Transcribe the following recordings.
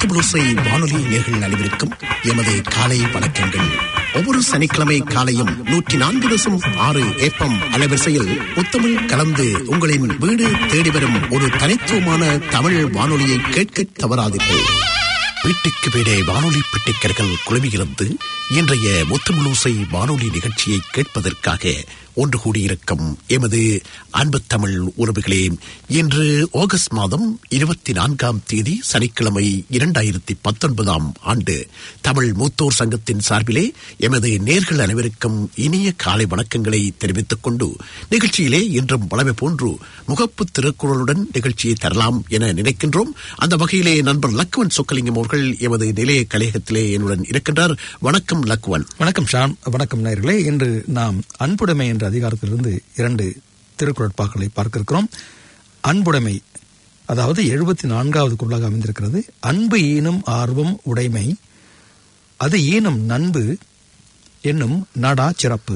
முத்துபுலோசை வானொலி நேர்கள் அனைவருக்கும் எமது காலை வணக்கங்கள் ஒவ்வொரு சனிக்கிழமை காலையும் நூற்றி நான்கு தசம் ஆறு ஏப்பம் அலைவரிசையில் முத்தமிழ் கலந்து உங்களின் வீடு தேடி வரும் ஒரு தனித்துவமான தமிழ் வானொலியை கேட்க தவறாதீர்கள் வீட்டுக்கு வீடே வானொலி பெட்டிக்கர்கள் குழுமியிருந்து இன்றைய முத்துமுலோசை வானொலி நிகழ்ச்சியை கேட்பதற்காக ஒன்று கூடியிருக்கும் எமது அன்பு தமிழ் உறவுகளே இன்று ஆகஸ்ட் மாதம் இருபத்தி நான்காம் தேதி சனிக்கிழமை இரண்டாயிரத்தி பத்தொன்பதாம் ஆண்டு தமிழ் மூத்தோர் சங்கத்தின் சார்பிலே எமது நேர்கள் அனைவருக்கும் இனிய காலை வணக்கங்களை தெரிவித்துக் கொண்டு நிகழ்ச்சியிலே இன்றும் வளமை போன்று முகப்பு திருக்குறளுடன் நிகழ்ச்சியை தரலாம் என நினைக்கின்றோம் அந்த வகையிலே நண்பர் லக்குவன் சொக்கலிங்கம் அவர்கள் எமது நிலைய கலையகத்திலே என்னுடன் இருக்கின்றார் வணக்கம் லக்குவன் வணக்கம் ஷான் வணக்கம் நேயர்களே இன்று நாம் அன்புடைமை என்ற அதிகாரத்திலிருந்து இரண்டு திருக்குறட்பாக்களை பார்க்க இருக்கிறோம் அன்புடைமை அதாவது எழுபத்தி நான்காவது குரலாக அமைந்திருக்கிறது அன்பு ஈனும் ஆர்வம் உடைமை அது ஈனும் நண்பு என்னும் நாடா சிறப்பு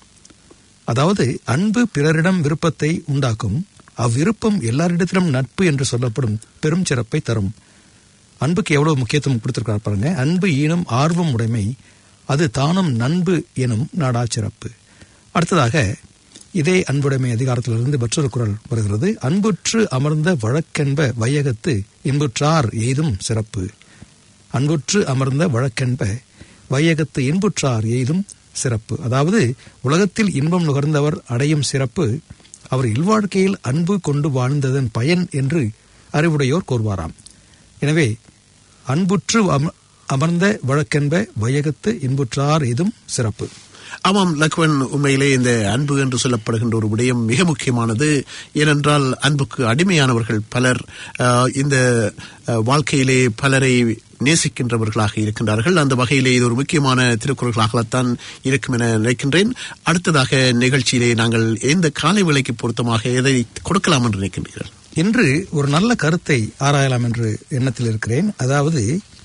அதாவது அன்பு பிறரிடம் விருப்பத்தை உண்டாக்கும் அவ்விருப்பம் எல்லாரிடத்திலும் நட்பு என்று சொல்லப்படும் பெரும் சிறப்பை தரும் அன்புக்கு எவ்வளவு முக்கியத்துவம் கொடுத்திருக்கார் பாருங்க அன்பு ஈனும் ஆர்வம் உடைமை அது தானும் நண்பு எனும் நாடா சிறப்பு அடுத்ததாக இதே அன்புடைமை அதிகாரத்திலிருந்து மற்றொரு குரல் வருகிறது அன்புற்று அமர்ந்த வழக்கென்ப வையகத்து இன்புற்றார் எய்தும் சிறப்பு அன்புற்று அமர்ந்த வழக்கென்ப வையகத்து இன்புற்றார் எய்தும் சிறப்பு அதாவது உலகத்தில் இன்பம் நுகர்ந்தவர் அடையும் சிறப்பு அவர் இல்வாழ்க்கையில் அன்பு கொண்டு வாழ்ந்ததன் பயன் என்று அறிவுடையோர் கூறுவாராம் எனவே அன்புற்று அமர்ந்த வழக்கென்ப வையகத்து இன்புற்றார் எதும் சிறப்பு ஆமாம் லக்வன் உண்மையிலே இந்த அன்பு என்று சொல்லப்படுகின்ற ஒரு விடயம் மிக முக்கியமானது ஏனென்றால் அன்புக்கு அடிமையானவர்கள் பலர் இந்த வாழ்க்கையிலே பலரை நேசிக்கின்றவர்களாக இருக்கின்றார்கள் அந்த வகையிலே இது ஒரு முக்கியமான திருக்குறள்களாகத்தான் இருக்கும் என நினைக்கின்றேன் அடுத்ததாக நிகழ்ச்சியிலே நாங்கள் எந்த காலை விலைக்கு பொருத்தமாக எதை கொடுக்கலாம் என்று நினைக்கின்றீர்கள் இன்று ஒரு நல்ல கருத்தை ஆராயலாம் என்று எண்ணத்தில் இருக்கிறேன் அதாவது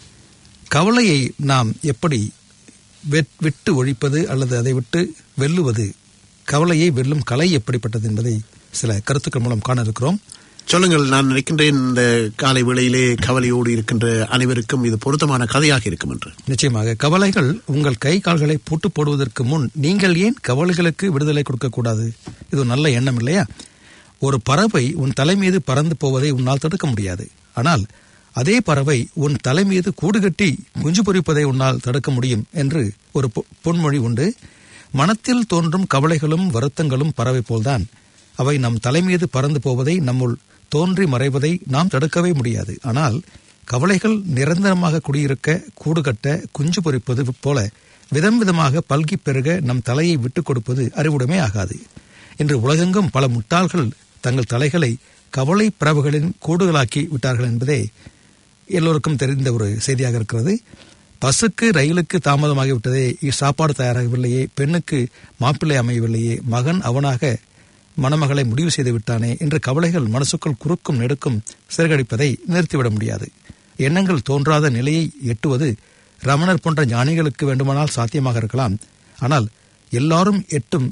கவலையை நாம் எப்படி விட்டு ஒழிப்பது அல்லது அதை விட்டு வெல்லுவது கவலையை வெல்லும் கலை எப்படிப்பட்டது என்பதை சில கருத்துக்கள் மூலம் காண இருக்கிறோம் சொல்லுங்கள் நான் நினைக்கின்றேன் இந்த காலை வேளையிலே கவலையோடு இருக்கின்ற அனைவருக்கும் இது பொருத்தமான கதையாக இருக்கும் என்று நிச்சயமாக கவலைகள் உங்கள் கை கால்களை பூட்டு போடுவதற்கு முன் நீங்கள் ஏன் கவலைகளுக்கு விடுதலை கொடுக்கக்கூடாது இது ஒரு நல்ல எண்ணம் இல்லையா ஒரு பறவை உன் தலை மீது பறந்து போவதை உன்னால் தடுக்க முடியாது ஆனால் அதே பறவை உன் தலை மீது கூடு கட்டி குஞ்சு பொறிப்பதை உன்னால் தடுக்க முடியும் என்று ஒரு பொன்மொழி உண்டு மனத்தில் தோன்றும் கவலைகளும் வருத்தங்களும் பறவை போல்தான் அவை நம் தலை மீது பறந்து போவதை நம்முள் தோன்றி மறைவதை நாம் தடுக்கவே முடியாது ஆனால் கவலைகள் நிரந்தரமாக குடியிருக்க கூடு கட்ட குஞ்சு பொறிப்பது போல விதம் விதமாக பல்கி பெருக நம் தலையை விட்டுக் கொடுப்பது அறிவுடைமை ஆகாது இன்று உலகெங்கும் பல முட்டாள்கள் தங்கள் தலைகளை கவலை பறவைகளின் கூடுகளாக்கி விட்டார்கள் என்பதே எல்லோருக்கும் தெரிந்த ஒரு செய்தியாக இருக்கிறது பஸ்ஸுக்கு ரயிலுக்கு தாமதமாகிவிட்டதே சாப்பாடு தயாராகவில்லையே பெண்ணுக்கு மாப்பிள்ளை அமையவில்லையே மகன் அவனாக மணமகளை முடிவு செய்து விட்டானே என்ற கவலைகள் மனசுக்குள் குறுக்கும் நெடுக்கும் சிறகடிப்பதை நிறுத்திவிட முடியாது எண்ணங்கள் தோன்றாத நிலையை எட்டுவது ரமணர் போன்ற ஞானிகளுக்கு வேண்டுமானால் சாத்தியமாக இருக்கலாம் ஆனால் எல்லாரும் எட்டும்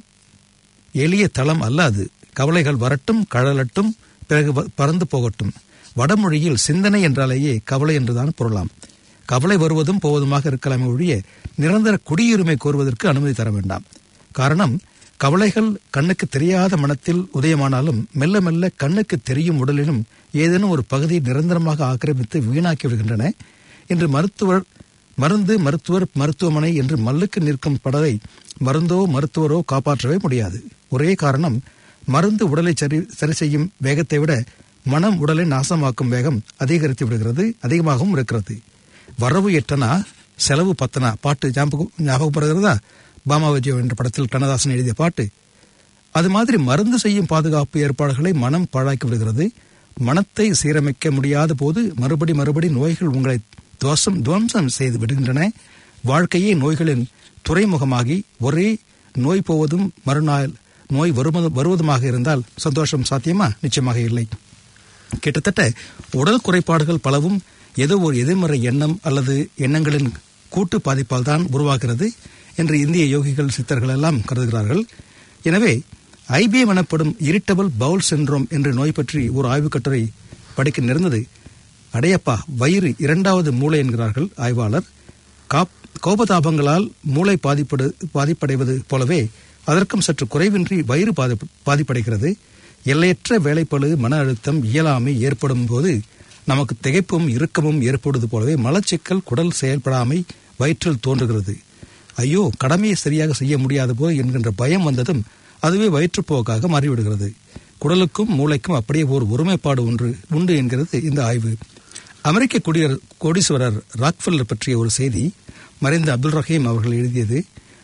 எளிய தளம் அல்ல அது கவலைகள் வரட்டும் கழலட்டும் பிறகு பறந்து போகட்டும் வடமொழியில் சிந்தனை என்றாலேயே கவலை என்றுதான் பொருளாம் கவலை வருவதும் போவதுமாக இருக்கலாமே ஒழிய நிரந்தர குடியுரிமை கோருவதற்கு அனுமதி தர வேண்டாம் காரணம் கவலைகள் கண்ணுக்கு தெரியாத மனத்தில் உதயமானாலும் மெல்ல மெல்ல கண்ணுக்கு தெரியும் உடலிலும் ஏதேனும் ஒரு பகுதியை நிரந்தரமாக ஆக்கிரமித்து வீணாக்கி விடுகின்றன இன்று மருத்துவர் மருந்து மருத்துவர் மருத்துவமனை என்று மல்லுக்கு நிற்கும் படரை மருந்தோ மருத்துவரோ காப்பாற்றவே முடியாது ஒரே காரணம் மருந்து உடலை சரி சரி செய்யும் வேகத்தை விட மனம் உடலை நாசமாக்கும் வேகம் அதிகரித்து விடுகிறது அதிகமாகவும் இருக்கிறது வரவு எட்டனா செலவு பத்தனா பாட்டு ஞாபகப்படுகிறதா பாமா விஜயம் என்ற படத்தில் கண்ணதாசன் எழுதிய பாட்டு அது மாதிரி மருந்து செய்யும் பாதுகாப்பு ஏற்பாடுகளை மனம் பாழாக்கி விடுகிறது மனத்தை சீரமைக்க முடியாத போது மறுபடி மறுபடி நோய்கள் உங்களை துவசம் துவம்சம் செய்து விடுகின்றன வாழ்க்கையே நோய்களின் துறைமுகமாகி ஒரே நோய் போவதும் மறுநாள் நோய் வருவதுமாக இருந்தால் சந்தோஷம் சாத்தியமா நிச்சயமாக இல்லை கிட்டத்தட்ட உடல் குறைபாடுகள் பலவும் ஏதோ ஒரு எதிர்மறை எண்ணம் அல்லது எண்ணங்களின் கூட்டு பாதிப்பால் தான் உருவாகிறது என்று இந்திய யோகிகள் சித்தர்கள் எல்லாம் கருதுகிறார்கள் எனவே ஐபிஎம் எனப்படும் இரிட்டபிள் பவுல் சின்ரோம் என்ற நோய் பற்றி ஒரு ஆய்வுக் கட்டுரை படிக்க நேர்ந்தது அடையப்பா வயிறு இரண்டாவது மூளை என்கிறார்கள் ஆய்வாளர் காப் கோபதாபங்களால் மூளை பாதிப்படு பாதிப்படைவது போலவே அதற்கும் சற்று குறைவின்றி வயிறு பாதிப்பு பாதிப்படைகிறது எல்லையற்ற வேலைப்பளு மன அழுத்தம் இயலாமை ஏற்படும் போது நமக்கு திகைப்பும் இறுக்கமும் ஏற்படுவது போலவே மலச்சிக்கல் குடல் செயல்படாமை வயிற்றில் தோன்றுகிறது ஐயோ கடமையை சரியாக செய்ய முடியாத போது என்கின்ற பயம் வந்ததும் அதுவே வயிற்றுப்போக்காக மாறிவிடுகிறது குடலுக்கும் மூளைக்கும் அப்படியே ஒரு ஒருமைப்பாடு ஒன்று உண்டு என்கிறது இந்த ஆய்வு அமெரிக்க குடியர கோடீஸ்வரர் ராக்ஃபெல்லர் பற்றிய ஒரு செய்தி மறைந்த அப்துல் ரஹீம் அவர்கள் எழுதியது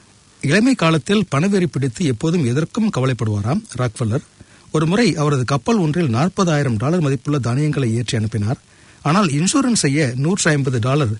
இளமை காலத்தில் பணவெறி பிடித்து எப்போதும் எதற்கும் கவலைப்படுவாராம் ராக்ஃபெல்லர் ஒரு முறை அவரது கப்பல் ஒன்றில் நாற்பதாயிரம் டாலர் மதிப்புள்ள தானியங்களை ஏற்றி அனுப்பினார் ஆனால் இன்சூரன்ஸ் செய்ய நூற்றி ஐம்பது டாலர்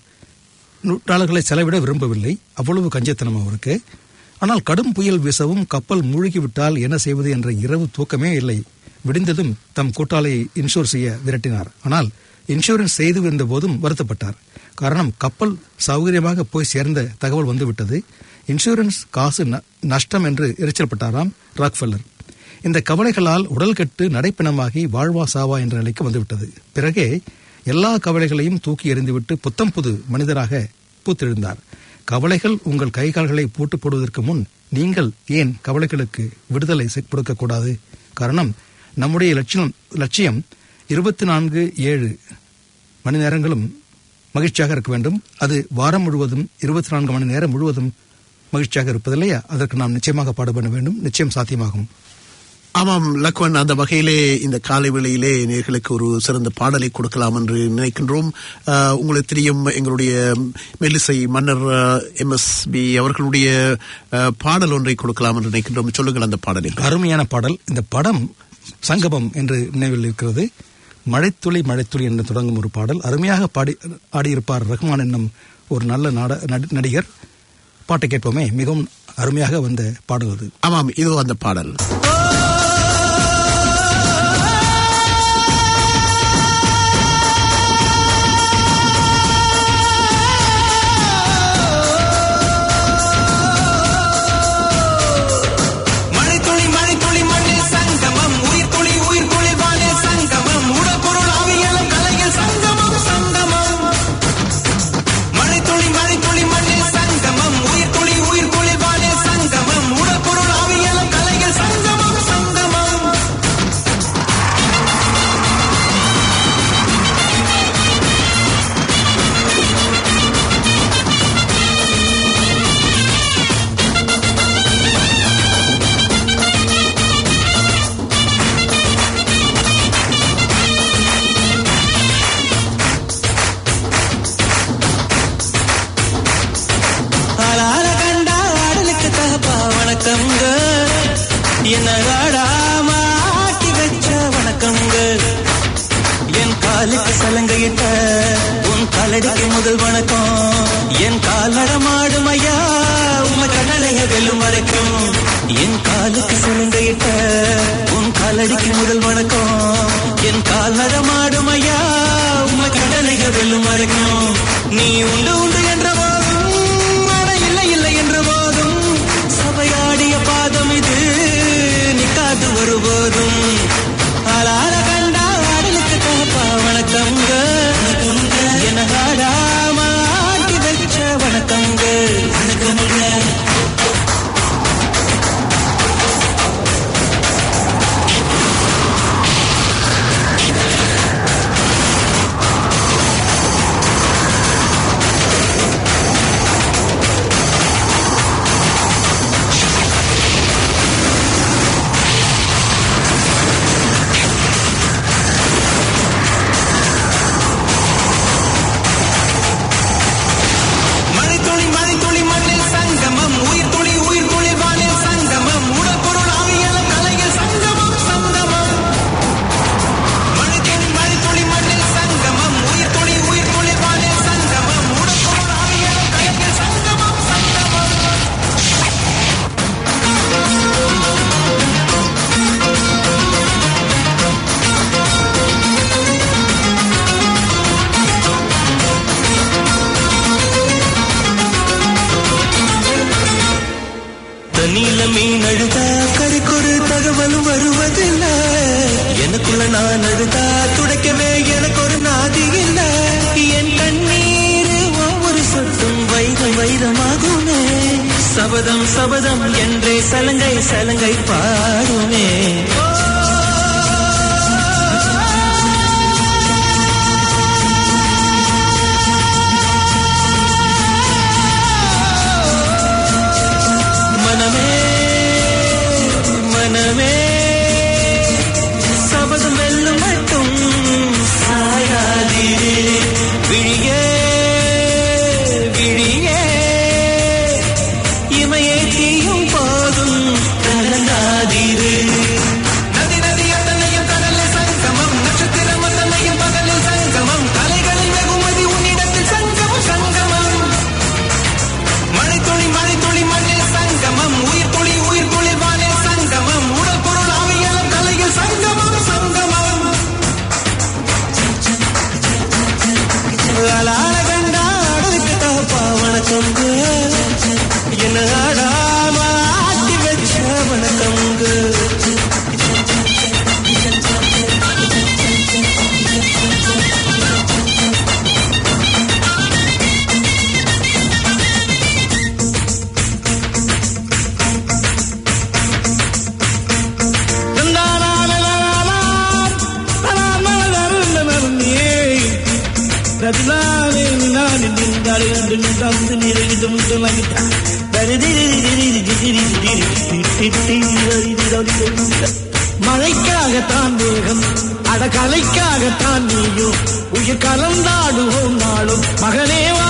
நூ- டாலர்களை செலவிட விரும்பவில்லை அவ்வளவு கஞ்சத்தனம் அவருக்கு ஆனால் கடும் புயல் வீசவும் கப்பல் மூழ்கிவிட்டால் என்ன செய்வது என்ற இரவு தூக்கமே இல்லை விடிந்ததும் தம் கூட்டாளியை இன்சூர் செய்ய விரட்டினார் ஆனால் இன்சூரன்ஸ் செய்து வந்த போதும் வருத்தப்பட்டார் காரணம் கப்பல் சௌகரியமாக போய் சேர்ந்த தகவல் வந்துவிட்டது இன்சூரன்ஸ் காசு ந- நஷ்டம் என்று எரிச்சல்பட்டாராம் ராக்ஃபெல்லர் இந்த கவலைகளால் உடல் கெட்டு நடைப்பிணமாகி வாழ்வா சாவா என்ற நிலைக்கு வந்துவிட்டது பிறகே எல்லா கவலைகளையும் தூக்கி எறிந்துவிட்டு புத்தம் புது மனிதராக பூத்தெழுந்தார் கவலைகள் உங்கள் கை கால்களை பூட்டு போடுவதற்கு முன் நீங்கள் ஏன் கவலைகளுக்கு விடுதலை செ- கொடுக்கக்கூடாது காரணம் நம்முடைய லட்சியம் லட்சியம் இருபத்தி நான்கு ஏழு மணி நேரங்களும் மகிழ்ச்சியாக இருக்க வேண்டும் அது வாரம் முழுவதும் இருபத்தி நான்கு மணி நேரம் முழுவதும் மகிழ்ச்சியாக இருப்பதில்லையா அதற்கு நாம் நிச்சயமாக பாடுபட வேண்டும் நிச்சயம் சாத்தியமாகும் ஆமாம் லக்வன் அந்த வகையிலே இந்த காலை வேளையிலே நேர்களுக்கு ஒரு சிறந்த பாடலை கொடுக்கலாம் என்று நினைக்கின்றோம் ஆஹ், உங்களுக்கு தெரியும் எங்களுடைய மெல்லிசை மன்னர் எம் எஸ் பி அவர்களுடைய ஆஹ், பாடல் ஒன்றை கொடுக்கலாம் என்று நினைக்கின்றோம் சொல்லுங்கள் அந்த பாடலில் அருமையான பாடல் இந்த படம் சங்கமம் என்று நினைவில் இருக்கிறது மழைத்துளி மழைத்துளி என்று தொடங்கும் ஒரு பாடல் அருமையாக பாடி ஆடியிருப்பார் ரஹ்மான் என்னும் ஒரு நல்ல நாட நடி- நடிகர் பாட்டை கேட்போமே மிகவும் அருமையாக வந்த பாடல் அது ஆமாம் இதோ அந்த பாடல் மழைத்துளி மழைத்துளி மண்ணில் சங்கமம் உயிர் துளி உயிர் துளி வானில் சங்கமம் உடற்பொருள் ஆவியலும் கலையில் சங்கமம் சங்கமம் மழைத்துளி மழைத்துளி மண்ணில் சங்கமம் உயிர் துளி உயிர் துளி வானில் சங்கமம் உடற்பொருள் ஆவியலும் கலையில் சங்கமம் சங்கமம் ஆளால கண்டா ஆடலுக்கு தகப்பா வணக்கங்க என்ன ஆடாம ஆட்டி வச்ச வணக்கங்க என் காலுக்கு சலங்கையிட்ட உன் காலடிக்கு முதல் வணக்கம் என் கால் நடமாடும் ஐயா உம கடலைய வெல்லும் வரைக்கும் என் காலுக்கு சலங்கையிட்ட உன் காலடிக்கு முதல் வணக்கம் என் கால் நடமாடும் ஐயா உம கடலைய வெல்லும் வரைக்கும் நீ உண்டு உண்டு என்ற போதும் அட இல்லை இல்லை என்ற போதும் சபையாடிய பாதம் இது நிக்காது ஒருபோதும் ஆளால கண்டா ஆடலுக்கு தகப்பா வணக்கங்க என ஆடாம ஆட்டி வச்ச வணக்கங்க வணக்கங்க மழைத்துளி மழைத்துளி மண்ணில் சங்கமம் உயிர் துளி உயிர் துளி வானில் சங்கமம் உடற்பொருள் ஆவியலும் கலையில் சங்கமம் சங்கமம் மழைத்துளி மழைத்துளி மண்ணில் சங்கமம் உயிர் துளி உயிர் துளி வானில் சங்கமம் உடற்பொருள் ஆவியலும் கலையில் சங்கமம் சங்கமம் தண்ணியில மீன் அழுதா கரைக்கொரு தகவலும் வருவதில்ல எனக்குள்ள நான் அழுதா துடைக்கவே எனக்கு ஒரு நாதி இல்ல சபதம் சபதம் என்றே சலங்கை சலங்கை பாடுமே மனமே மனமே சபதம் வெல்லும் மட்டும் சாயாதீரே விழியே விழியே இமையே தீயும் போதும் கலங்காதீரே நதி நதி அத்தனையும் கடலில் சங்கமம் நட்சத்திரம் அத்தனையும் பகலில் சங்கமம் கலைகளில் வெகுமதி உன்னிடத்தில் சங்கமம் சங்கமம் மழைத்துளி மழைத்துளி மண்ணில் சங்கமம் உயிர் துளி உயிர் துளி வானில் சங்கமம் உடல் பொருள் அவையலம் கலையில் சங்கமம் சங்கமம் அலால கண்டாடுக்கு தகப்பா வணக்கங்க என்ன ஆடாம ஆட்டி வச்ச வணக்கங்க மழைக்காகத்தான் வேகம் அடகலைக்காகத்தான் நீயும் உயிர் கலந்தாடுவோம் நாளும் மகனேவா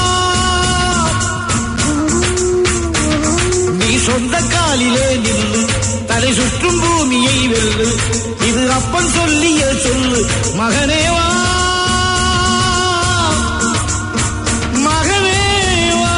நீ சொந்த காலிலே நில்லு தலை சுற்றும் பூமியை வெல்லு இது அப்பன் சொல்லிய சொல்லு மகனேவா மகனேவா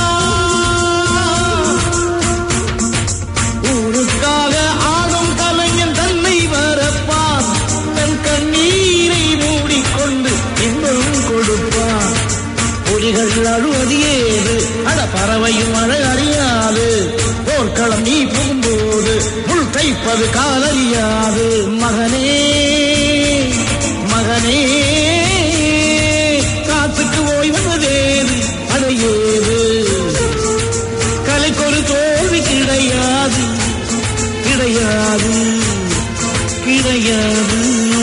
ஊருக்காக ஆடும் கலைஞன் தன்னை வரப்பான் தன் கண்ணீரை மூடிக்கொண்டு இன்பம் கொடுப்பான் புலிகள் அழுவது ஏது அட பறவையும் அழ அறியாது போர்க்களம் நீ புகும்போது முள் தைப்பது காலறியாது மகனே மகனே காத்துக்கு ஓய்வதேது அடையேது கலைக்கொரு தோல்வி கிடையாது கிடையாது கிடையாது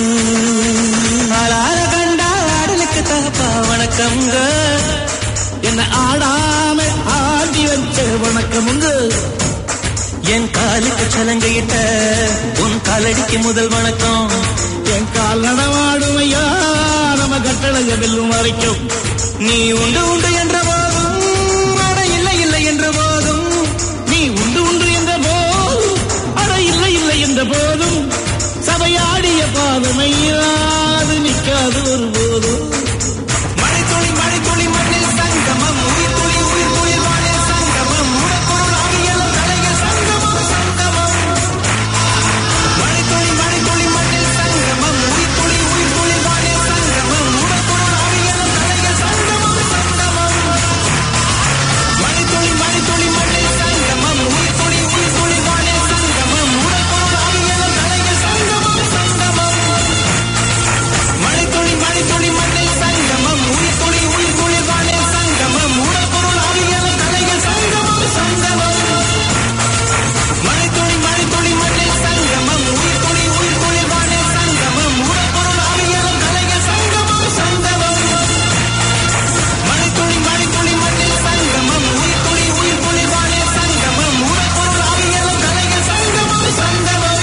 ஆளார கண்டா ஆடலுக்கு தகப்பா வணக்கங்க என்ன ஆடாம ஆடி வச்ச வணக்கமுங்க என் காலுக்கு சலங்கையிட்ட உன் காலடிக்கு முதல் வணக்கம் என் கால் நடமாடுமையா நம்ம கட்டளைய வெல்லும் வரைக்கும் நீ உண்டு உண்டு என்ற போதும் அட இல்லை இல்லை என்ற போதும் நீ உண்டு உண்டு என்ற போதும் அட இல்லை இல்லை என்ற போதும் சபையாடிய பாதமையாது நிற்காது ஒரு போதும் மழைத்துளி மழைத்துளி மண்ணில் சங்கமம் உயிர் துளி உயிர் துளி வானில் சங்கமம் உடற்பொருள் ஆகியலும் கலைகள் சங்கமம் சங்கமம் மழைத்துளி மழைத்துளி மண்ணில் சங்கமம் உயிர் துளி உயிர் துளி வானில் சங்கமம் உடற்பொருள் ஆகியலும் கலைகள் சங்கமம் சங்கமம் மழைத்துளி மழைத்துளி மண்ணில் சங்கமம் உயிர் துளி உயிர் துளி வானில் சங்கமம் உடற்பொருள் ஆகியலும் கலைகள் சங்கமம் சங்கமம் மழைத்துளி மழைத்துளி மண்ணில் சங்கமம் உயிர் துளி உயிர் துளி வானில் சங்கமம் உடற்பொருள் ஆவியலும் கலைகள் சங்கமம் சங்கமம் மழைத்துளி மழைத்துளி மண்ணில் சங்கமம் உயிர் துளி உயிர் துளி வானில் சங்கமம் உடற்பொருள் ஆவியலும் கலைகள் சங்கமம் சங்கமம் மழைத்துளி மழைத்துளி மண்ணில் சங்கமம் உயிர் துளி உயிர் துளி வானில் சங்கமம் உடற்பொருள் ஆவியலும் கலைகள் சங்கமம் சங்கமம்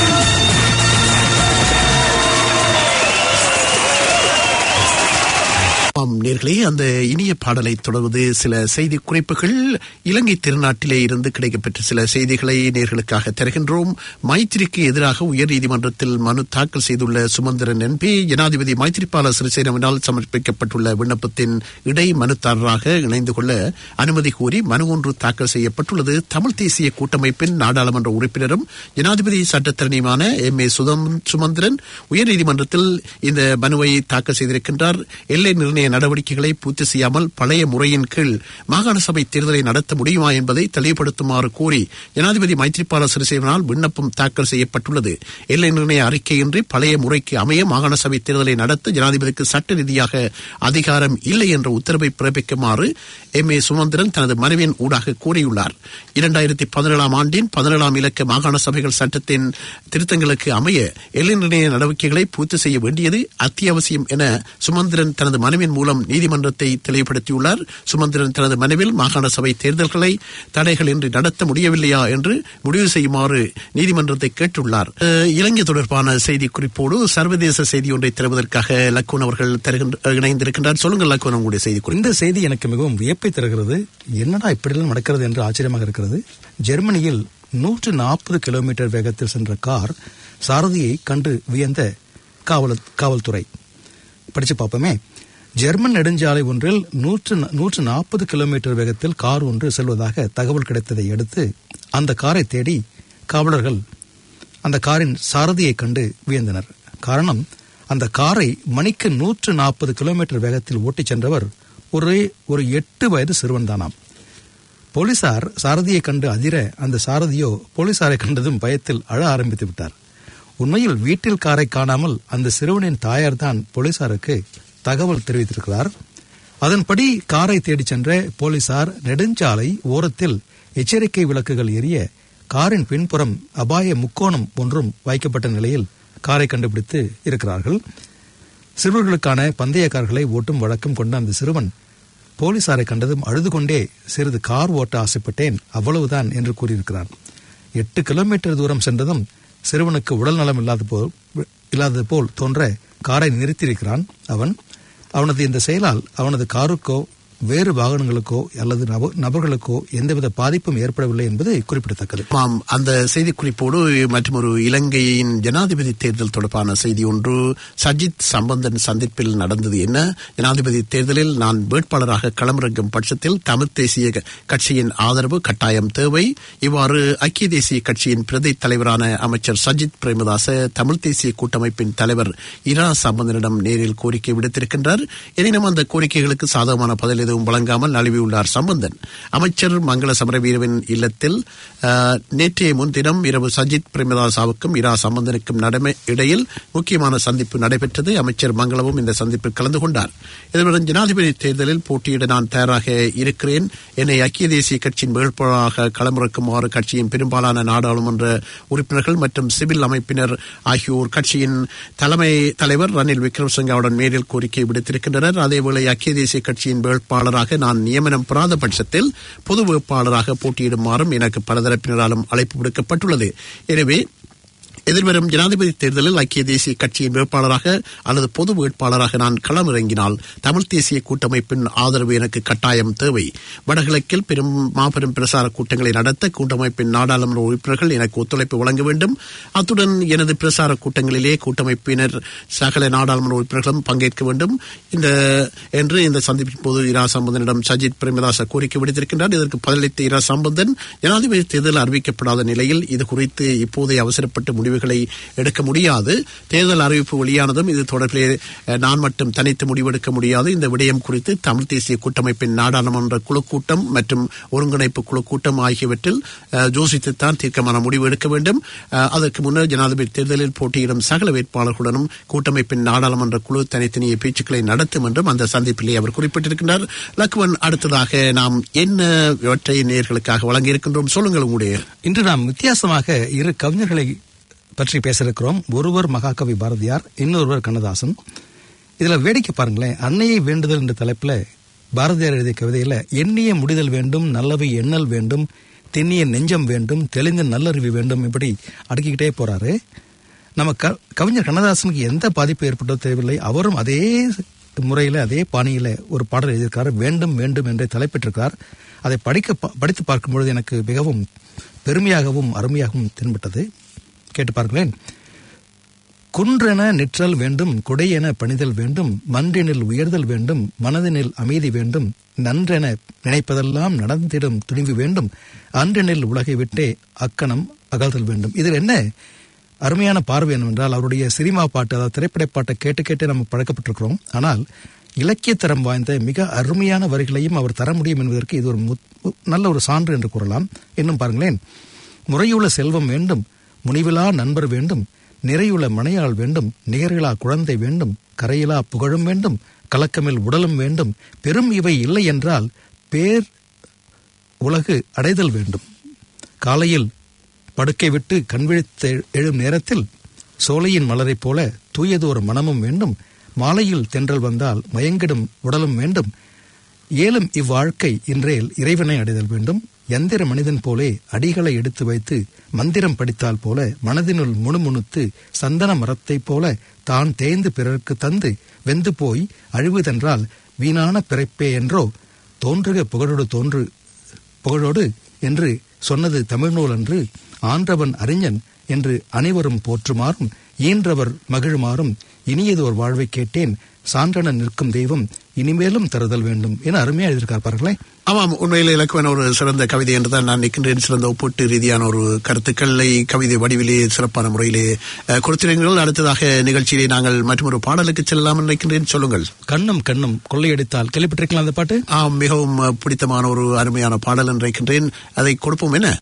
ஆம் நேர்களே அந்த இனிய பாடலை தொடர்வது சில செய்தி குறிப்புகள் இலங்கை திருநாட்டிலே இருந்து கிடைக்கப்பெற்ற சில செய்திகளை நேர்களுக்காக தருகின்றோம் மைத்திரிக்கு எதிராக உயர்நீதிமன்றத்தில் மனு தாக்கல் செய்துள்ள சுமந்திரன் என்பி ஜனாதிபதி மைத்திரிபால சிறிசேனவினால் சமர்ப்பிக்கப்பட்டுள்ள விண்ணப்பத்தின் இடை மனுதாரராக இணைந்து கொள்ள அனுமதி கோரி மனு ஒன்று தாக்கல் செய்யப்பட்டுள்ளது தமிழ் தேசிய கூட்டமைப்பின் நாடாளுமன்ற உறுப்பினரும் ஜனாதிபதி சட்டத்தரணியுமான எம் ஏ சுதம் சுமந்திரன் உயர்நீதிமன்றத்தில் இந்த மனுவை தாக்கல் செய்திருக்கின்றார் எல்லை நிர்ணய நடவடிக்கை நடவடிக்கைகளை பூர்த்தி செய்யாமல் பழைய முறையின் கீழ் மாகாண சபை தேர்தலை நடத்த முடியுமா என்பதை தெளிவுபடுத்துமாறு கோரி ஜனாதிபதி மைத்ரிபால சிறிசேவனால் விண்ணப்பம் தாக்கல் செய்யப்பட்டுள்ளது எல்லை நிர்ணய அறிக்கையின்றி பழைய முறைக்கு அமைய மாகாண சபை தேர்தலை நடத்த ஜனாதிபதிக்கு சட்ட ரீதியாக அதிகாரம் இல்லை என்ற உத்தரவை பிறப்பிக்குமாறு எம் ஏ சுமந்திரன் தனது மனுவின் ஊடாக கூறியுள்ளார் இரண்டாயிரத்தி பதினேழாம் ஆண்டின் பதினேழாம் இலக்க மாகாண சபைகள் சட்டத்தின் திருத்தங்களுக்கு அமைய எல்லை நிர்ணய நடவடிக்கைகளை பூர்த்தி செய்ய வேண்டியது அத்தியாவசியம் என சுமந்திரன் தனது மனுவின் மூலம் நீதிமன்றத்தை தெளிவுபடுத்தியுள்ளார் சுமந்திரன் தனது மனுவில் மாகாண சபை தேர்தல்களை தடைகளின்றி நடத்த முடியவில்லையா என்று முடிவு செய்யுமாறு நீதிமன்றத்தை கேட்டுள்ளார் அஹ், இலங்கை தொடர்பான செய்தி குறிப்போடு சர்வதேச செய்தி ஒன்றை தருவதற்காக லக்குன் அவர்கள் தருகின்ற இணைந்திருக்கின்றார் சொல்லுங்கள் லக்குன் உங்களுடைய செய்தி குறிப்பு இந்த செய்தி எனக்கு மிகவும் வியப்பை தருகிறது என்னடா இப்படியெல்லாம் நடக்கிறது என்று ஆச்சரியமாக இருக்கிறது ஜெர்மனியில் நூற்று நாற்பது கிலோமீட்டர் வேகத்தில் சென்ற கார் சாரதியை கண்டு வியந்த காவல் காவல்துறை படிச்சு பார்ப்போமே ஜெர்மன் நெடுஞ்சாலை ஒன்றில் நூற்று நூற்று நாற்பது கிலோமீட்டர் வேகத்தில் கார் ஒன்று செல்வதாக தகவல் கிடைத்ததை அடுத்து அந்த காரை தேடி காவலர்கள் அந்த காரின் சாரதியை கண்டு வியந்தனர் காரணம் அந்த காரை மணிக்கு நூற்று நாற்பது கிலோமீட்டர் வேகத்தில் ஓட்டிச் சென்றவர் ஒரே ஒரு எட்டு வயது சிறுவன் தானாம் போலீசார் சாரதியை கண்டு அதிர அந்த சாரதியோ போலீசாரை கண்டதும் பயத்தில் அழ ஆரம்பித்து விட்டார் உண்மையில் வீட்டில் காரை காணாமல் அந்த சிறுவனின் தாயார் தான் போலீசாருக்கு தகவல் தெரிவித்திருக்கிறார் அதன்படி காரை தேடிச் சென்ற போலீசார் நெடுஞ்சாலை ஓரத்தில் எச்சரிக்கை விளக்குகள் எரிய காரின் பின்புறம் அபாய முக்கோணம் ஒன்றும் வைக்கப்பட்ட நிலையில் காரை கண்டுபிடித்து இருக்கிறார்கள் சிறுவர்களுக்கான பந்தய கார்களை ஓட்டும் வழக்கம் கொண்ட அந்த சிறுவன் போலீசாரை கண்டதும் அழுது கொண்டே சிறிது கார் ஓட்ட ஆசைப்பட்டேன் அவ்வளவுதான் என்று கூறியிருக்கிறான் எட்டு கிலோமீட்டர் தூரம் சென்றதும் சிறுவனுக்கு உடல் நலம் இல்லாத போல் இல்லாதது போல் தோன்ற காரை நிறுத்தியிருக்கிறான் அவன் அவனது இந்த செயலால் அவனது காருக்கோ வேறு வாகனங்களுக்கோ அல்லது நப- நபர்களுக்கோ எந்தவித பாதிப்பும் ஏற்படவில்லை என்பது குறிப்பிடத்தக்கது ஆமாம் அந்த செய்தி குறிப்போடு மற்றும் ஒரு இலங்கையின் ஜனாதிபதி தேர்தல் தொடர்பான செய்தி ஒன்று சஜித் சம்பந்தன் சந்திப்பில் நடந்தது என்ன ஜனாதிபதி தேர்தலில் நான் வேட்பாளராக களமிறங்கும் பட்சத்தில் தமிழ் தேசிய க- கட்சியின் ஆதரவு கட்டாயம் தேவை இவ்வாறு ஐக்கிய தேசிய கட்சியின் பிரதி தலைவரான அமைச்சர் சஜித் பிரேமதாச தமிழ் தேசிய கூட்டமைப்பின் தலைவர் இரா சம்பந்தனிடம் நேரில் கோரிக்கை விடுத்திருக்கின்றார் எனினும் அந்த கோரிக்கைகளுக்கு சாதகமான பதில் எதுவும் வழங்காமல் நழுவியுள்ளார் சம்பந்தன் அமைச்சர் மங்கள சமரவீரவின் இல்லத்தில் அஹ், நேற்றைய முன்தினம் இரவு சஜித் பிரேமதாசாவுக்கும் இரா சம்பந்தனுக்கும் நடமை இடையில் முக்கியமான சந்திப்பு நடைபெற்றது அமைச்சர் மங்களவும் இந்த சந்திப்பில் கலந்து கொண்டார் இதனுடன் ஜனாதிபதி தேர்தலில் போட்டியிட நான் தயாராக இருக்கிறேன் என்னை ஐக்கிய தேசிய கட்சியின் வேட்பாளராக களமிறக்குமாறு கட்சியின் பெரும்பாலான நாடாளுமன்ற உறுப்பினர்கள் மற்றும் சிவில் அமைப்பினர் ஆகியோர் கட்சியின் தலைமை தலைவர் ரணில் விக்ரமசிங்காவுடன் நேரில் கோரிக்கை விடுத்திருக்கின்றனர் அதேவேளை ஐக்கிய தேசிய கட்சியின் வேட்பாளராக நான் நியமனம் பெறாத பட்சத்தில் பொது வேட்பாளராக போட்டியிடுமாறும் எனக்கு பலதரப்பினராலும் அழைப்பு விடுக்கப்பட்டுள்ளது எனவே எதிர்வரும் ஜனாதிபதி தேர்தலில் ஐக்கிய தேசிய கட்சியின் வேட்பாளராக அல்லது பொது வேட்பாளராக நான் களமிறங்கினால் தமிழ் தேசிய கூட்டமைப்பின் ஆதரவு எனக்கு கட்டாயம் தேவை வடகிழக்கில் பெரும் மாபெரும் பிரசார கூட்டங்களை நடத்த கூட்டமைப்பின் நாடாளுமன்ற உறுப்பினர்கள் எனக்கு ஒத்துழைப்பு வழங்க வேண்டும் அத்துடன் எனது பிரசார கூட்டங்களிலே கூட்டமைப்பினர் சகல நாடாளுமன்ற உறுப்பினர்களும் பங்கேற்க வேண்டும் இந்த என்று இந்த சந்திப்பின் போது இரா சம்பந்தனிடம் சஜித் பிரேமதாச கோரிக்கை விடுத்திருக்கின்றார் இதற்கு பதிலளித்த இரா சம்பந்தன் ஜனாதிபதி தேர்தல் அறிவிக்கப்படாத நிலையில் இது குறித்து இப்போதைய அவசரப்பட்டு முடிவுகளை எடுக்க முடியாது தேர்தல் அறிவிப்பு வெளியானதும் இது தொடர்பிலே அஹ், நான் மட்டும் தனித்து முடிவெடுக்க முடியாது இந்த விடயம் குறித்து தமிழ் தேசிய கூட்டமைப்பின் நாடாளுமன்ற குழு கூட்டம் மற்றும் ஒருங்கிணைப்பு குழு கூட்டம் ஆகியவற்றில் அஹ், யோசித்துத்தான் தீர்க்கமான முடிவு எடுக்க வேண்டும் அஹ், அதற்கு முன்னர் ஜனாதிபதி தேர்தலில் போட்டியிடும் சகல வேட்பாளர்களுடனும் கூட்டமைப்பின் நாடாளுமன்ற குழு தனித்தனியே பேச்சுக்களை நடத்தும் என்றும் அந்த சந்திப்பிலே அவர் குறிப்பிட்டிருக்கின்றார் லக்வன் அடுத்ததாக நாம் என்ன இவற்றை நேர்களுக்காக வழங்கி இருக்கின்றோம் சொல்லுங்கள் உங்களுடைய இன்று நாம் வித்தியாசமாக இரு கவிஞர்களை பற்றி பேச இருக்கிறோம் ஒருவர் மகாகவி பாரதியார் இன்னொருவர் கண்ணதாசன் இதுல வேடிக்கை பாருங்களேன் அன்னையை வேண்டுதல் என்ற தலைப்புல பாரதியார் எழுதிய கவிதையில எண்ணிய முடிதல் வேண்டும் நல்லவை எண்ணல் வேண்டும் தென்னிய நெஞ்சம் வேண்டும் தெளிந்த நல்லறிவு வேண்டும் இப்படி அடுக்கிக்கிட்டே போறாரு நம்ம க கவிஞர் கண்ணதாசனுக்கு எந்த பாதிப்பு ஏற்பட்டோ தெரியவில்லை அவரும் அதே முறையில் அதே பாணியில் ஒரு பாடல் எழுதியிருக்காரு வேண்டும் வேண்டும் என்றே தலைப்பிட்டிருக்கார் அதை படிக்க ப- படித்து பார்க்கும் பொழுது எனக்கு மிகவும் பெருமையாகவும் அருமையாகவும் தென்பட்டது கேட்டு பாருங்களேன் குன்றென நிற்றல் வேண்டும் கொடையென பணிதல் வேண்டும் மன்றினில் உயர்தல் வேண்டும் மனதினில் அமைதி வேண்டும் நன்றென நினைப்பதெல்லாம் நடந்திடும் துணிவு வேண்டும் அன்றெனில் உலகை விட்டே அக்கணம் அகழ்தல் வேண்டும் இதில் என்ன அருமையான பார்வை என்னவென்றால் அவருடைய சினிமா பாட்டு அதாவது திரைப்பட பாட்டை கேட்டு கேட்டு நம்ம பழக்கப்பட்டிருக்கிறோம் ஆனால் இலக்கிய தரம் வாய்ந்த மிக அருமையான வரிகளையும் அவர் தர முடியும் என்பதற்கு இது ஒரு முத்- நல்ல ஒரு சான்று என்று கூறலாம் இன்னும் பாருங்களேன் முறையுள்ள செல்வம் வேண்டும் முனிவிலா நண்பர் வேண்டும் நிறையுள்ள மனையாள் வேண்டும் நிகரிலா குழந்தை வேண்டும் கரையிலா புகழும் வேண்டும் கலக்கமில் உடலும் வேண்டும் பெரும் இவை இல்லை என்றால் பேர் உலகு அடைதல் வேண்டும் காலையில் படுக்கை விட்டு கண்விழித்து எழும் நேரத்தில் சோலையின் மலரைப் போல தூயதோர் மனமும் வேண்டும் மாலையில் தென்றல் வந்தால் மயங்கிடும் உடலும் வேண்டும் ஏலும் இவ்வாழ்க்கை இன்றேல் இறைவனை அடைதல் வேண்டும் எந்திர மனிதன் போலே அடிகளை எடுத்து வைத்து மந்திரம் படித்தால் போல மனதினுள் முணுமுணுத்து சந்தன மரத்தைப் போல தான் தேய்ந்து பிறர்க்கு தந்து வெந்து போய் அழிவுதென்றால் வீணான பிறப்பே என்றோ தோன்றுக புகழோடு தோன்று புகழோடு என்று சொன்னது தமிழ்நூல் அன்று ஆன்றவன் அறிஞன் என்று அனைவரும் போற்றுமாறும் ஈன்றவர் மகிழுமாறும் இனியதோர் வாழ்வை கேட்டேன் சான்றன நிற்கும் தெய்வம் இனிமேலும் தருதல் வேண்டும் என அருமையா எழுதியிருக்கார் பாருங்களேன் ஆமாம் உண்மையில் இலக்குவன் ஒரு சிறந்த கவிதை என்று தான் நான் நிற்கின்றேன் சிறந்த ஒப்பீட்டு ரீதியான ஒரு கருத்துக்களை கவிதை வடிவிலே சிறப்பான முறையிலே அஹ், கொடுத்திருங்கள் அடுத்ததாக நிகழ்ச்சியிலே நாங்கள் மற்றொரு பாடலுக்கு செல்லலாம் நினைக்கின்றேன் சொல்லுங்கள் கண்ணும் கண்ணும் கொள்ளையடித்தால் கேள்விப்பட்டிருக்கலாம் அந்த பாட்டு ஆம் மிகவும் அஹ், பிடித்தமான ஒரு அருமையான பாடல் என்று நினைக்கின்றேன் அதை கொடுப்போம் என்ன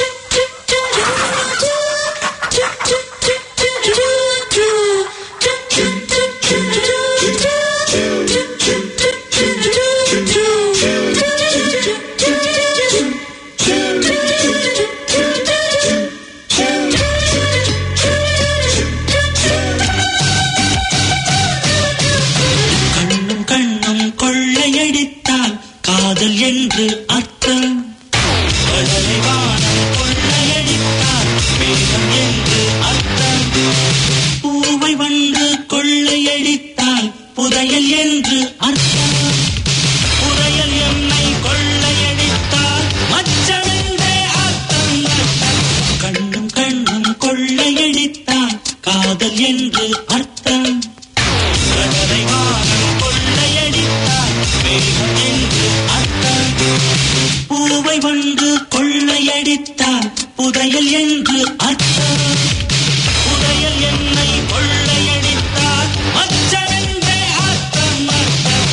கண்ணும் கண்ணும் கொள்ளையடித்தால் காதல் என்று அர்த்தம் கடலை வானம் கொள்ளையடித்தால் மேகம் என்று அர்த்தம் பூவை வந்து கொள்ளையடித்தால் புதையல் என்று அர்த்தம் புதையல் என்னை கொள்ளையடித்தால் மச்சமென்றே அர்த்தம் அர்த்தம் கண்ணும் கண்ணும் கொள்ளையடித்தால் காதல் என்று அர்த்தம் கடலை வானம் கொள்ளையடித்தால் மேகம் என்று அர்த்தம் பூவை வந்து கொள்ளையடித்தால் புதையல் என்று அர்த்தம் புதையல் என்னை கொள்ளையடித்தால் மச்சமென்றே அர்த்தம் அர்த்தம்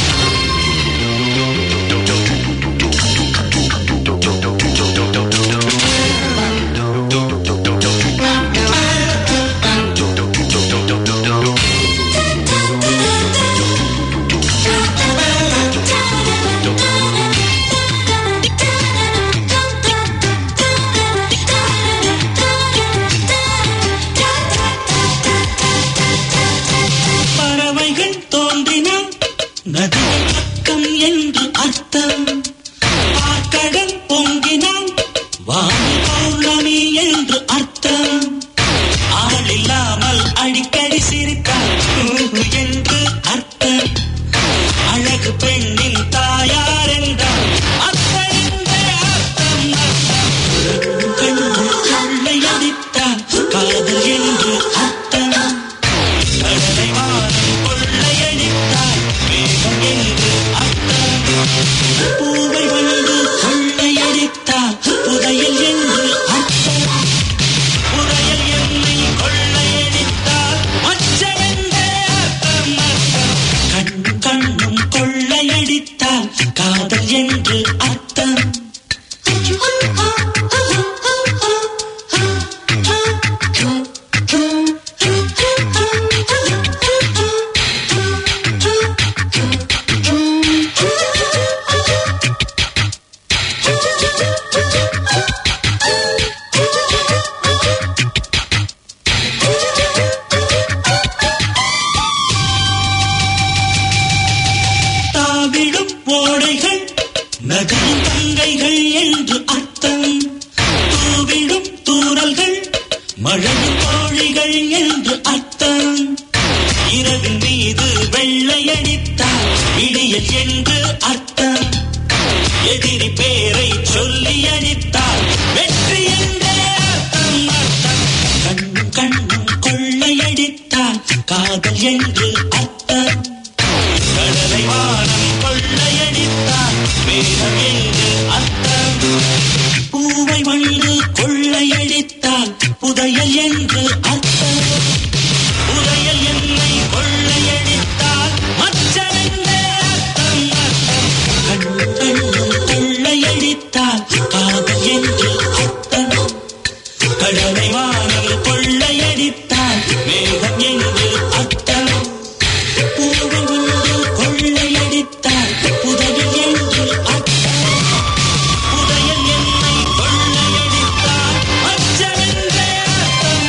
பறவைகள் தோன்றினால் நதிகள் பக்கம் என்று அர்த்தம் பார்க்கடல் பொங்கினால் வானி பௌர்ணமி என்று அர்த்தம் ஆளில்லாமல் அடிக்கடி சிரித்தால் ஊஹு என்று அர்த்தம் அழகு பெண்ணின் தாயார் என்றால் அத்தனை அர்த்தம் அர்த்தம் கண்ணும் கொள்ளையடித்தால் காதல் என்று அர்த்தம் கடலை வானம் கொள்ளையடித்தால் மேகம் என்று அர்த்தம் பூவை வந்து கொள்ளையடித்தால் புதையல் என்று அர்த்தம் புதையல் என்னை கொள்ளையடித்தால் மச்சமென்றே அர்த்தம் அர்த்தம் கண்ணும் கண்ணும் கொள்ளையடித்தால் காதல் என்று அர்த்தம் தாவிடும் ஓடைகள் நகரும் தங்கைகள் என்று அர்த்தம் தூவிடும் தூறல்கள் மழையும் கோழிகள் என்று அர்த்தம் இரவின் மீது வெள்ளையடித்தால் விடியல் என்று அர்த்தம் எதிரி பேரை சொல்லி அடித்தால் வெற்றி என்றே அர்த்தம் அர்த்தம் கண்ணும் கண்ணும் கொள்ளையடித்தால் காதல் என்று அர்த்தம் கடலை வானம் கொள்ளையடித்தால் மேகம் என்று அர்த்தம் பூவை வந்து கொள்ளையடித்தால் புதையல் என்று அர்த்தம் புதையல் என்னை கொள்ளையடித்தால் மச்சமென்றே அடித்தாள் மேகம் என்று அர்த்தம் பூவை ஒன்று கொள்ளையடித்தாள் புதையல் என்று அர்த்தம் புதையல் என்னை கொள்ளையடித்தாள் அச்சமென்றே அர்த்தம்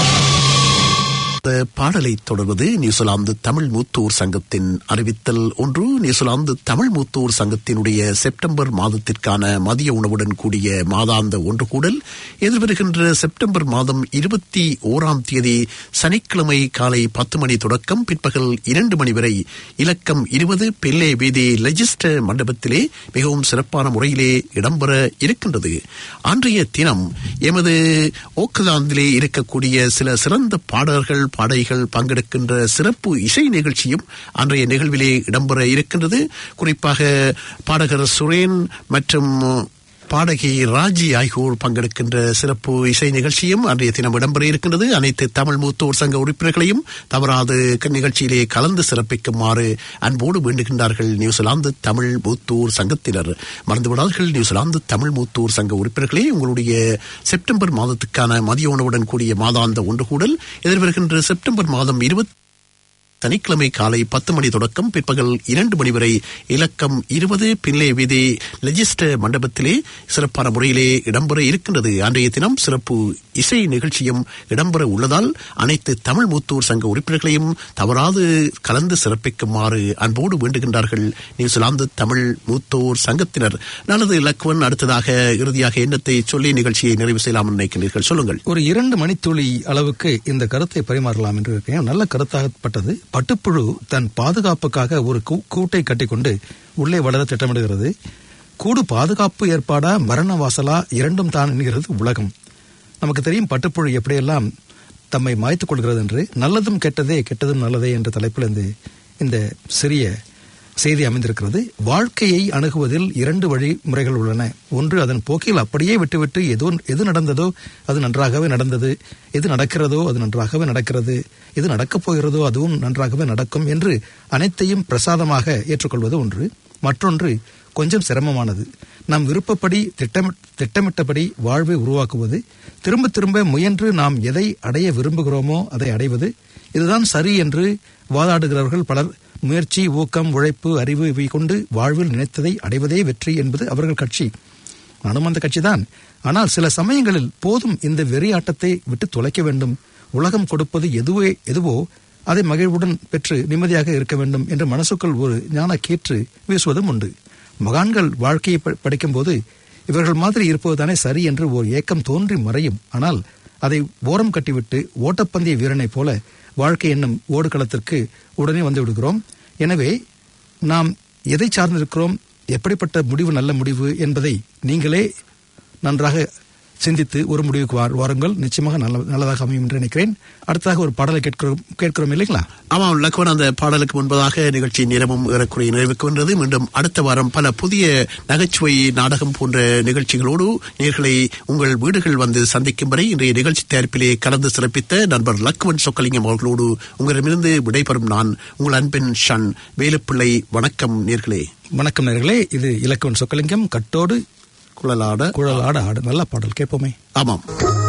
இந்த பாடலை தொடர்வது நியூசிலாந்து தமிழ் மூத்தூர் சங்கத்தின் அறிவித்தல் ஒன்று நியூசிலாந்து தமிழ் மூத்தூர் சங்கத்தினுடைய செப்டம்பர் மாதத்திற்கான மதிய உணவுடன் கூடிய மாதாந்த ஒன்று கூடல் எதிர்வருகின்ற செப்டம்பர் மாதம் இருபத்தி ஓராம் தேதி சனிக்கிழமை காலை பத்து மணி தொடக்கம் பிற்பகல் இரண்டு மணி வரை இலக்கம் இருபது பெல்லே வீதி லெஜிஸ்டர் மண்டபத்திலே மிகவும் சிறப்பான முறையிலே இடம்பெற இருக்கின்றது அன்றைய தினம் எமது ஓக்கலாந்திலே இருக்கக்கூடிய சில சிறந்த பாடகர்கள் பாடகிகள் பங்கெடுக்கின்ற சிறப்பு இசை நிகழ்ச்சியும் அன்றைய நிகழ்விலே இடம்பெற இருக்கின்றது குறிப்பாக பாடகர் சுரேன் மற்றும் பாடகி ராஜி ஆகியோர் பங்கெடுக்கின்ற சிறப்பு இசை நிகழ்ச்சியும் அன்றைய தினம் இடம்பெற இருக்கின்றது அனைத்து தமிழ் மூத்தோர் சங்க உறுப்பினர்களையும் தவறாது க- நிகழ்ச்சியிலே கலந்து சிறப்பிக்குமாறு அன்போடு வேண்டுகின்றார்கள் நியூசிலாந்து தமிழ் மூத்தூர் சங்கத்தினர் மறந்துவிடாதீர்கள் நியூசிலாந்து தமிழ் மூத்தூர் சங்க உறுப்பினர்களே உங்களுடைய செப்டம்பர் மாதத்துக்கான மதிய உணவுடன் கூடிய மாதாந்த ஒன்று கூடல் எதிர்வருகின்ற செப்டம்பர் மாதம் இருபத்தி சனிக்கிழமை காலை பத்து மணி தொடக்கம் பிற்பகல் இரண்டு மணி வரை இலக்கம் இருபது பிள்ளை வீதி லெஜிஸ்டர் மண்டபத்திலே சிறப்பான முறையிலே இடம்பெற இருக்கின்றது அன்றைய தினம் சிறப்பு இசை நிகழ்ச்சியும் இடம்பெற உள்ளதால் அனைத்து தமிழ் மூத்தூர் சங்க உறுப்பினர்களையும் தவறாது கலந்து சிறப்பிக்குமாறு அன்போடு வேண்டுகின்றார்கள் நியூசிலாந்து தமிழ் மூத்தோர் சங்கத்தினர் நல்லது லக்வன் அடுத்ததாக இறுதியாக எண்ணத்தை சொல்லி நிகழ்ச்சியை நிறைவு செய்யலாம் நினைக்கிறீர்கள் சொல்லுங்கள் ஒரு இரண்டு மணித்துளி அளவுக்கு இந்த கருத்தை பரிமாறலாம் என்று இருக்கேன் நல்ல கருத்தாகப்பட்டது பட்டுப்புழு தன் பாதுகாப்புக்காக ஒரு கூ- கூட்டை கட்டிக்கொண்டு உள்ளே வளர திட்டமிடுகிறது கூடு பாதுகாப்பு ஏற்பாடா மரண வாசலா இரண்டும் தான் என்கிறது உலகம் நமக்கு தெரியும் பட்டுப்புழு எப்படியெல்லாம் தம்மை மாய்த்துக் கொள்கிறது என்று நல்லதும் கெட்டதே கெட்டதும் நல்லதே என்ற தலைப்பில் இந்த இந்த சிறிய செய்தி அமைந்திருக்கிறது வாழ்க்கையை அணுகுவதில் இரண்டு வழிமுறைகள் உள்ளன ஒன்று அதன் போக்கில் அப்படியே விட்டுவிட்டு எதோ எது நடந்ததோ அது நன்றாகவே நடந்தது எது நடக்கிறதோ அது நன்றாகவே நடக்கிறது எது நடக்கப் போகிறதோ அதுவும் நன்றாகவே நடக்கும் என்று அனைத்தையும் பிரசாதமாக ஏற்றுக்கொள்வது ஒன்று மற்றொன்று கொஞ்சம் சிரமமானது நம் விருப்பப்படி திட்டமி திட்டமிட்டபடி வாழ்வை உருவாக்குவது திரும்ப திரும்ப முயன்று நாம் எதை அடைய விரும்புகிறோமோ அதை அடைவது இதுதான் சரி என்று வாதாடுகிறவர்கள் பலர் முயற்சி ஊக்கம் உழைப்பு அறிவு இவை கொண்டு வாழ்வில் நினைத்ததை அடைவதே வெற்றி என்பது அவர்கள் கட்சி நானும் அந்த கட்சிதான் ஆனால் சில சமயங்களில் போதும் இந்த வெறியாட்டத்தை விட்டு தொலைக்க வேண்டும் உலகம் கொடுப்பது எதுவே எதுவோ அதை மகிழ்வுடன் பெற்று நிம்மதியாக இருக்க வேண்டும் என்ற மனசுக்குள் ஒரு ஞான கீற்று வீசுவதும் உண்டு மகான்கள் வாழ்க்கையை ப- படிக்கும்போது இவர்கள் மாதிரி இருப்பதுதானே சரி என்று ஒரு ஏக்கம் தோன்றி மறையும் ஆனால் அதை ஓரம் கட்டிவிட்டு ஓட்டப்பந்தய வீரனைப் போல வாழ்க்கை என்னும் ஓடுகளத்திற்கு உடனே வந்து விடுகிறோம் எனவே நாம் எதை சார்ந்திருக்கிறோம் எப்படிப்பட்ட முடிவு நல்ல முடிவு என்பதை நீங்களே நன்றாக சிந்தித்து ஒரு முடிவுக்கு வார்- வாருங்கள் நிச்சயமாக நல்ல நல்லதாக அமையும் என்று நினைக்கிறேன் அடுத்ததாக ஒரு பாடலை கேட்கிறோம் கேட்கிறோம் இல்லைங்களா ஆமாம் லக்வன் அந்த பாடலுக்கு முன்பதாக நிகழ்ச்சி நேரமும் ஏறக்குறைய நிறைவுக்கு வந்தது மீண்டும் அடுத்த வாரம் பல புதிய நகைச்சுவை நாடகம் போன்ற நிகழ்ச்சிகளோடு நேர்களை உங்கள் வீடுகள் வந்து சந்திக்கும் வரை இன்றைய நிகழ்ச்சி தயாரிப்பிலே கலந்து சிறப்பித்த நண்பர் லக்வன் சொக்கலிங்கம் அவர்களோடு உங்களிடமிருந்து விடைபெறும் நான் உங்கள் அன்பின் ஷன் வேலுப்பிள்ளை வணக்கம் நேர்களே வணக்கம் நேர்களே இது இலக்கவன் சொக்கலிங்கம் கட்டோடு குழலாட குழல் ஆட ஆடு நல்ல பாடல் கேட்போமே ஆமாம்